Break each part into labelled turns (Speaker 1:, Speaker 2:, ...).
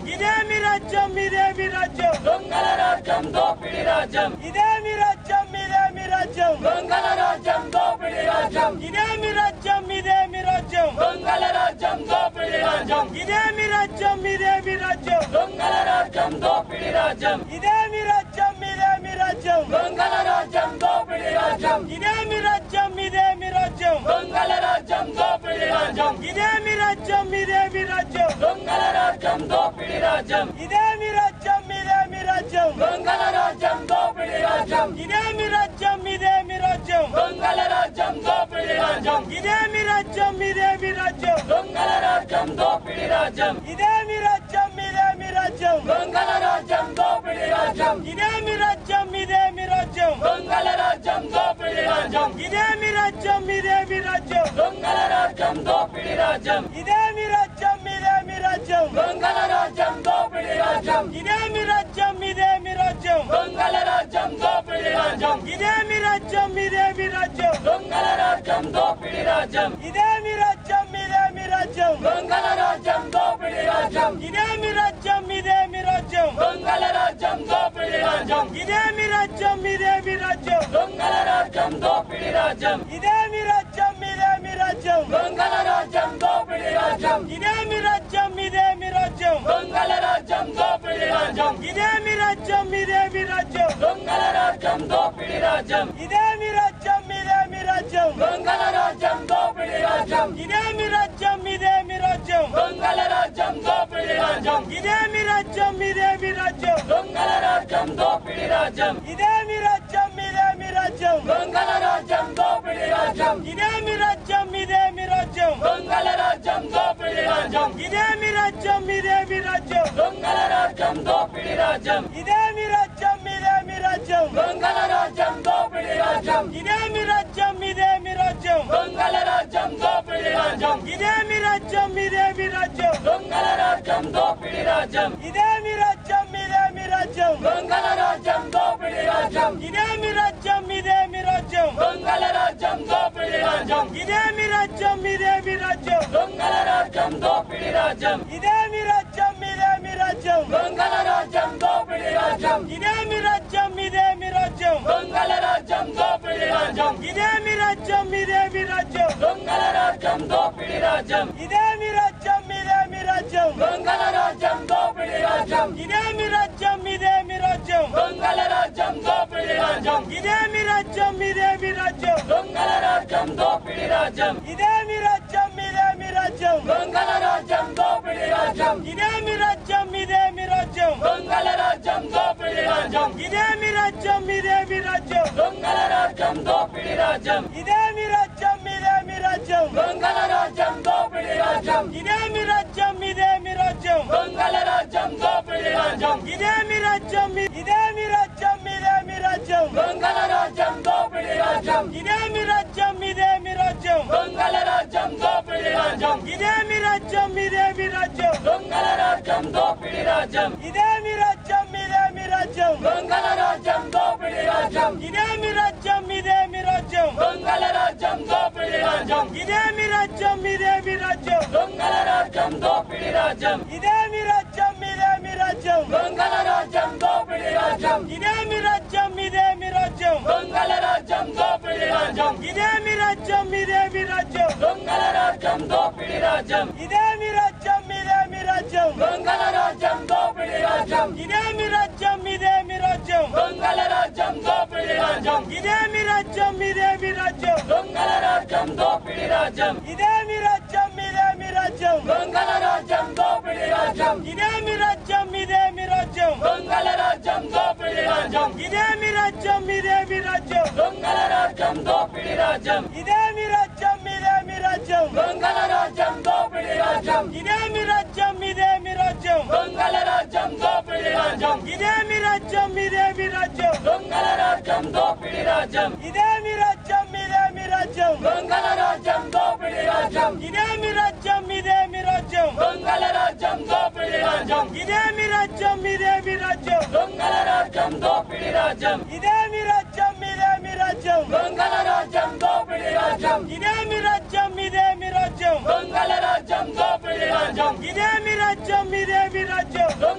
Speaker 1: ఇదేమి రాజ్యం ఇదేమి రాజ్యం
Speaker 2: దొంగల రాజ్యం దోపిడి రాజ్యం
Speaker 1: ఇదేమి రాజ్యం ఇదేమి రాజ్యం
Speaker 2: దొంగల రాజ్యం దోపిడి రాజ్యం
Speaker 1: ఇదేమి రాజ్యం ఇదేమి రాజ్యం
Speaker 2: దొంగల రాజ్యం దోపిడి రాజ్యం
Speaker 1: ఇదేమి రాజ్యం ఇదేమి రాజ్యం
Speaker 2: దొంగల రాజ్యం దోపిడి రాజ్యం
Speaker 1: ఇదేమి రాజ్యం ఇదేమి రాజ్యం
Speaker 2: దొంగల రాజ్యం దోపిడి రాజ్యం
Speaker 1: ఇదేమి రాజ్యం ఇదేమి రాజ్యం
Speaker 2: దొంగల రాజ్యం దోపిడి రాజ్యం
Speaker 1: ఇదేమి రాజ్యం ఇదేమి రాజ్యం
Speaker 2: దొంగల రాజ్యం దోపిడి రాజ్యం
Speaker 1: ఇదేమి రాజ్యం ఇదేమి రాజ్యం
Speaker 2: దొంగల రాజ్యం దోపిడి రాజ్యం
Speaker 1: ఇదేమి రాజ్యం ఇదేమి రాజ్యం
Speaker 2: దొంగల రాజ్యం దోపిడి రాజ్యం
Speaker 1: ఇదేమి రాజ్యం ఇదేమి రాజ్యం
Speaker 2: దొంగల రాజ్యం దోపిడి రాజ్యం
Speaker 1: ఇదేమి రాజ్యం ఇదేమి రాజ్యం
Speaker 2: దొంగల రాజ్యం దోపిడి రాజ్యం
Speaker 1: ఇదేమి రాజ్యం ఇదేమి రాజ్యం
Speaker 2: దొంగల రాజ్యం దోపిడి రాజ్యం
Speaker 1: ఇదేమి రాజ్యం ఇదేమి రాజ్యం
Speaker 2: దొంగల రాజ్యం దోపిడి రాజ్యం
Speaker 1: ఇదేమి రాజ్యం ఇదేమి రాజ్యం
Speaker 2: దొంగల రాజ్యం దోపిడి రాజ్యం
Speaker 1: ఇదేమి రాజ్యం ఇదేమి రాజ్యం
Speaker 2: దొంగల రాజ్యం దోపిడి రాజ్యం
Speaker 1: ఇదేమి రాజ్యం ఇదేమి రాజ్యం
Speaker 2: దొంగల రాజ్యం దోపిడి రాజ్యం
Speaker 1: ఇదేమి రాజ్యం ఇదేమి రాజ్యం
Speaker 2: దొంగల రాజ్యం దోపిడి రాజ్యం
Speaker 1: ఇదేమి రాజ్యం ఇదేమి రాజ్యం
Speaker 2: దొంగల రాజ్యం దోపిడి రాజ్యం
Speaker 1: ఇదేమి రాజ్యం ఇదేమి రాజ్యం
Speaker 2: దొంగల రాజ్యం దోపిడి రాజ్యం
Speaker 1: ఇదేమి రాజ్యం ఇదేమి రాజ్యం
Speaker 2: దొంగల రాజ్యం దోపిడి రాజ్యం
Speaker 1: ఇదేమి రాజ్యం ఇదేమి రాజ్యం
Speaker 2: దొంగల రాజ్యం దోపిడి రాజ్యం
Speaker 1: ఇదేమి రాజ్యం ఇదేమి రాజ్యం
Speaker 2: దొంగల రాజ్యం దోపిడి రాజ్యం
Speaker 1: ఇదేమి రాజ్యం ఇదేమి రాజ్యం
Speaker 2: దొంగల రాజ్యం దోపిడి రాజ్యం
Speaker 1: ఇదేమి రాజ్యం ఇదేమి రాజ్యం
Speaker 2: దొంగల రాజ్యం దోపిడి రాజ్యం
Speaker 1: ఇదేమి రాజ్యం ఇదేమి రాజ్యం
Speaker 2: దొంగల రాజ్యం దోపిడి రాజ్యం
Speaker 1: ఇదేమి రాజ్యం ఇదేమి రాజ్యం
Speaker 2: దొంగల రాజ్యం దోపిడి రాజ్యం
Speaker 1: ఇదేమి రాజ్యం ఇదేమి రాజ్యం
Speaker 2: దొంగల రాజ్యం దోపిడి రాజ్యం
Speaker 1: ఇదేమి రాజ్యం ఇదేమి రాజ్యం
Speaker 2: దొంగల రాజ్యం దోపిడి రాజ్యం
Speaker 1: ఇదేమి రాజ్యం ఇదేమి రాజ్యం
Speaker 2: దొంగల రాజ్యం దోపిడి రాజ్యం
Speaker 1: ఇదేమి రాజ్యం ఇదేమి రాజ్యం
Speaker 2: దొంగల రాజ్యం దోపిడి రాజ్యం
Speaker 1: ఇదేమి రాజ్యం ఇదేమి రాజ్యం
Speaker 2: దొంగల రాజ్యం దోపిడి రాజ్యం
Speaker 1: ఇదేమి రాజ్యం ఇదేమి రాజ్యం
Speaker 2: దొంగల రాజ్యం దోపిడి రాజ్యం
Speaker 1: ఇదేమి రాజ్యం ఇదేమి రాజ్యం
Speaker 2: దొంగల రాజ్యం దోపిడి రాజ్యం
Speaker 1: ఇదేమి రాజ్యం ఇదేమి రాజ్యం
Speaker 2: దొంగల రాజ్యం దోపిడి రాజ్యం
Speaker 1: ఇదేమి రాజ్యం ఇదేమి రాజ్యం
Speaker 2: దొంగల రాజ్యం దోపిడి రాజ్యం
Speaker 1: ఇదేమి రాజ్యం ఇదేమి రాజ్యం
Speaker 2: దొంగల రాజ్యం దోపిడి రాజ్యం
Speaker 1: ఇదేమి రాజ్యం ఇదేమి రాజ్యం
Speaker 2: దొంగల రాజ్యం దోపిడి రాజ్యం
Speaker 1: ఇదేమి రాజ్యం ఇదేమి రాజ్యం
Speaker 2: దొంగల రాజ్యం దోపిడి రాజ్యం
Speaker 1: ఇదేమి రాజ్యం ఇదేమి రాజ్యం
Speaker 2: దొంగల రాజ్యం దోపిడి రాజ్యం
Speaker 1: ఇదేమి రాజ్యం ఇదేమి రాజ్యం
Speaker 2: దొంగల రాజ్యం దోపిడి రాజ్యం
Speaker 1: ఇదేమి రాజ్యం ఇదేమి రాజ్యం
Speaker 2: దొంగల రాజ్యం దోపిడి రాజ్యం
Speaker 1: ఇదేమి రాజ్యం ఇదేమి రాజ్యం
Speaker 2: దొంగల రాజ్యం దోపిడి రాజ్యం
Speaker 1: ఇదేమి రాజ్యం ఇదేమి రాజ్యం
Speaker 2: దొంగల రాజ్యం దోపిడి రాజ్యం
Speaker 1: ఇదేమి రాజ్యం ఇదేమి రాజ్యం
Speaker 2: దొంగల రాజ్యం దోపిడి రాజ్యం
Speaker 1: ఇదేమి రాజ్యం ఇదేమి రాజ్యం
Speaker 2: దొంగల రాజ్యం దోపిడి రాజ్యం
Speaker 1: ఇదేమి రాజ్యం ఇదేమి రాజ్యం ఇదేమి రాజ్యం
Speaker 2: దొంగల రాజ్యం దోపిడి రాజ్యం
Speaker 1: ఇదేమి రాజ్యం ఇదేమి రాజ్యం
Speaker 2: దొంగల రాజ్యం దోపిడి రాజ్యం
Speaker 1: ఇదేమి రాజ్యం ఇదేమి రాజ్యం
Speaker 2: దొంగల రాజ్యం దోపిడి రాజ్యం
Speaker 1: ఇదేమి రాజ్యం ఇదేమి రాజ్యం
Speaker 2: దొంగల రాజ్యం దోపిడి రాజ్యం
Speaker 1: ఇదేమి రాజ్యం ఇదేమి రాజ్యం
Speaker 2: దొంగల రాజ్యం దోపిడి రాజ్యం
Speaker 1: ఇదేమి రాజ్యం ఇదేమి రాజ్యం
Speaker 2: దొంగల రాజ్యం దోపిడి రాజ్యం
Speaker 1: ఇదేమి రాజ్యం ఇదేమి రాజ్యం
Speaker 2: దొంగల రాజ్యం దోపిడి రాజ్యం
Speaker 1: ఇదేమి రాజ్యం ఇదేమి రాజ్యం
Speaker 2: దొంగల రాజ్యం దోపిడి రాజ్యం
Speaker 1: ఇదేమి రాజ్యం ఇదేమి రాజ్యం
Speaker 2: దొంగల రాజ్యం దోపిడి రాజ్యం
Speaker 1: ఇదేమి రాజ్యం ఇదేమి రాజ్యం
Speaker 2: దొంగల రాజ్యం దోపిడి రాజ్యం
Speaker 1: ఇదేమి రాజ్యం ఇదేమి రాజ్యం
Speaker 2: దొంగల రాజ్యం దోపిడి రాజ్యం
Speaker 1: ఇదేమి రాజ్యం ఇదేమి రాజ్యం
Speaker 2: దొంగల రాజ్యం దోపిడి రాజ్యం
Speaker 1: ఇదేమి రాజ్యం ఇదేమి రాజ్యం
Speaker 2: దొంగల రాజ్యం దోపిడి రాజ్యం
Speaker 1: ఇదేమి రాజ్యం ఇదేమి రాజ్యం
Speaker 2: దొంగల రాజ్యం దోపిడి రాజ్యం
Speaker 1: ఇదేమి రాజ్యం ఇదేమి రాజ్యం
Speaker 2: దొంగల రాజ్యం దోపిడి రాజ్యం
Speaker 1: ఇదేమి రాజ్యం ఇదేమి రాజ్యం
Speaker 2: దొంగల రాజ్యం దోపిడి రాజ్యం
Speaker 1: ఇదేమి రాజ్యం ఇదేమి రాజ్యం
Speaker 2: దొంగల రాజ్యం దోపిడి రాజ్యం
Speaker 1: ఇదేమి రాజ్యం ఇదేమి రాజ్యం
Speaker 2: దొంగల రాజ్యం దోపిడి రాజ్యం
Speaker 1: ఇదేమి రాజ్యం ఇదేమి రాజ్యం
Speaker 2: దొంగల రాజ్యం దోపిడి రాజ్యం
Speaker 1: ఇదేమి రాజ్యం ఇదేమి రాజ్యం
Speaker 2: దొంగల రాజ్యం దోపిడి రాజ్యం
Speaker 1: ఇదేమి రాజ్యం ఇదేమి రాజ్యం
Speaker 2: దొంగల రాజ్యం దోపిడి రాజ్యం
Speaker 1: ఇదేమి రాజ్యం ఇదేమి రాజ్యం
Speaker 2: దొంగల రాజ్యం దోపిడి రాజ్యం
Speaker 1: ఇదేమి రాజ్యం ఇదేమి రాజ్యం
Speaker 2: దొంగల రాజ్యం దోపిడి రాజ్యం
Speaker 1: ఇదేమి రాజ్యం ఇదేమి రాజ్యం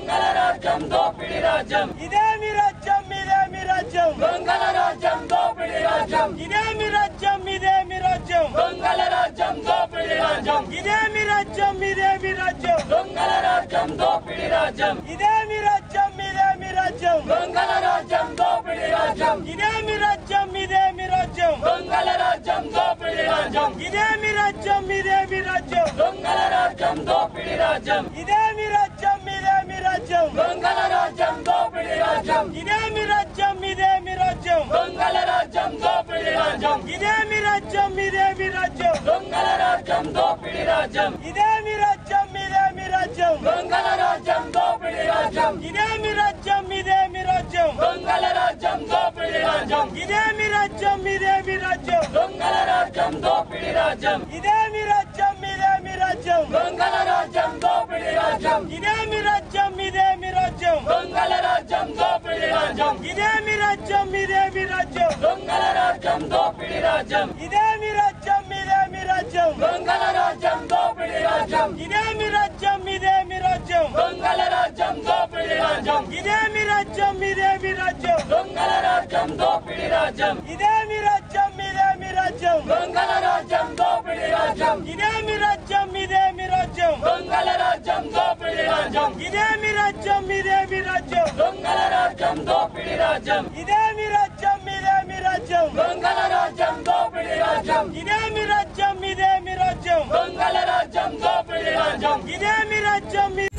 Speaker 2: రాజ్యం దోపిడి రాజ్యం
Speaker 1: ఇదే మీ రాజ్యం ఇదే మీ రాజ్యం
Speaker 2: దొంగల రాజ్యం దోపిడి రాజ్యం
Speaker 1: ఇదే మీ రాజ్యం ఇదే మీ రాజ్యం
Speaker 2: దొంగల రాజ్యం దోపిడి రాజ్యం
Speaker 1: ఇదే మీ రాజ్యం ఇదే మీ రాజ్యం
Speaker 2: దొంగల రాజ్యం దోపిడి రాజ్యం
Speaker 1: ఇదే మీ రాజ్యం ఇదే మీ రాజ్యం
Speaker 2: దొంగల రాజ్యం దోపిడి రాజ్యం
Speaker 1: ఇదే మీ రాజ్యం ఇదే మీ రాజ్యం
Speaker 2: దొంగల రాజ్యం దోపిడి రాజ్యం
Speaker 1: ఇదే మీ రాజ్యం ఇదే మీ రాజ్యం
Speaker 2: దొంగల రాజ్యం దోపిడి రాజ్యం
Speaker 1: ఇదే మీ రాజ్యం ఇదే మీ రాజ్యం
Speaker 2: దొంగల రాజ్యం దోపిడి రాజ్యం
Speaker 1: ఇదే మీ రాజ్యం ఇదే మీ రాజ్యం
Speaker 2: దొంగల రాజ్యం దోపిడి రాజ్యం
Speaker 1: ఇదే మీ రాజ్యం ఇదే మీ రాజ్యం
Speaker 2: దొంగల రాజ్యం దోపిడి రాజ్యం
Speaker 1: ఇదే మీ రాజ్యం ఇదే మీ రాజ్యం
Speaker 2: దొంగల రాజ్యం దోపిడి రాజ్యం
Speaker 1: ఇదే మీ రాజ్యం ఇదే మీ రాజ్యం
Speaker 2: దొంగల రాజ్యం దోపిడి రాజ్యం
Speaker 1: ఇదే మీ రాజ్యం ఇదే మీ రాజ్యం
Speaker 2: దొంగల రాజ్యం దోపిడి రాజ్యం
Speaker 1: ఇదే మీ రాజ్యం ఇదే మీ రాజ్యం
Speaker 2: దొంగల రాజ్యం దోపిడి రాజ్యం
Speaker 1: ఇదే మీ రాజ్యం ఇదే మీ రాజ్యం
Speaker 2: దొంగల రాజ్యం దోపిడి రాజ్యం
Speaker 1: ఇదే మీ రాజ్యం ఇదే మీ రాజ్యం
Speaker 2: దొంగల రాజ్యం దోపిడి రాజ్యం
Speaker 1: ఇదే మీ రాజ్యం ఇదే మీ రాజ్యం
Speaker 2: దొంగల రాజ్యం దోపిడి రాజ్యం
Speaker 1: ఇదే మీ రాజ్యం ఇదే మీ రాజ్యం
Speaker 2: దొంగల రాజ్యం దోపిడి రాజ్యం
Speaker 1: ఇదే మీ రాజ్యం ఇదే మీ రాజ్యం
Speaker 2: దొంగల రాజ్యం దోపిడి రాజ్యం
Speaker 1: ఇదే మీ రాజ్యం ఇదే మీ రాజ్యం
Speaker 2: దొంగల రాజ్యం దోపిడి రాజ్యం
Speaker 1: ఇదే మీ రాజ్యం ఇదే మీ రాజ్యం
Speaker 2: దొంగల రాజ్యం దోపిడి రాజ్యం
Speaker 1: ఇదే మీ రాజ్యం ఇదే మీ రాజ్యం
Speaker 2: దొంగల రాజ్యం దోపిడి రాజ్యం
Speaker 1: ఇదే మీ రాజ్యం ఇదే మీ రాజ్యం
Speaker 2: దొంగల రాజ్యం దోపిడి రాజ్యం
Speaker 1: ఇదే మీ రాజ్యం ఇదే మీ రాజ్యం
Speaker 2: దొంగల రాజ్యం దోపిడి రాజ్యం
Speaker 1: ఇదే మీ రాజ్యం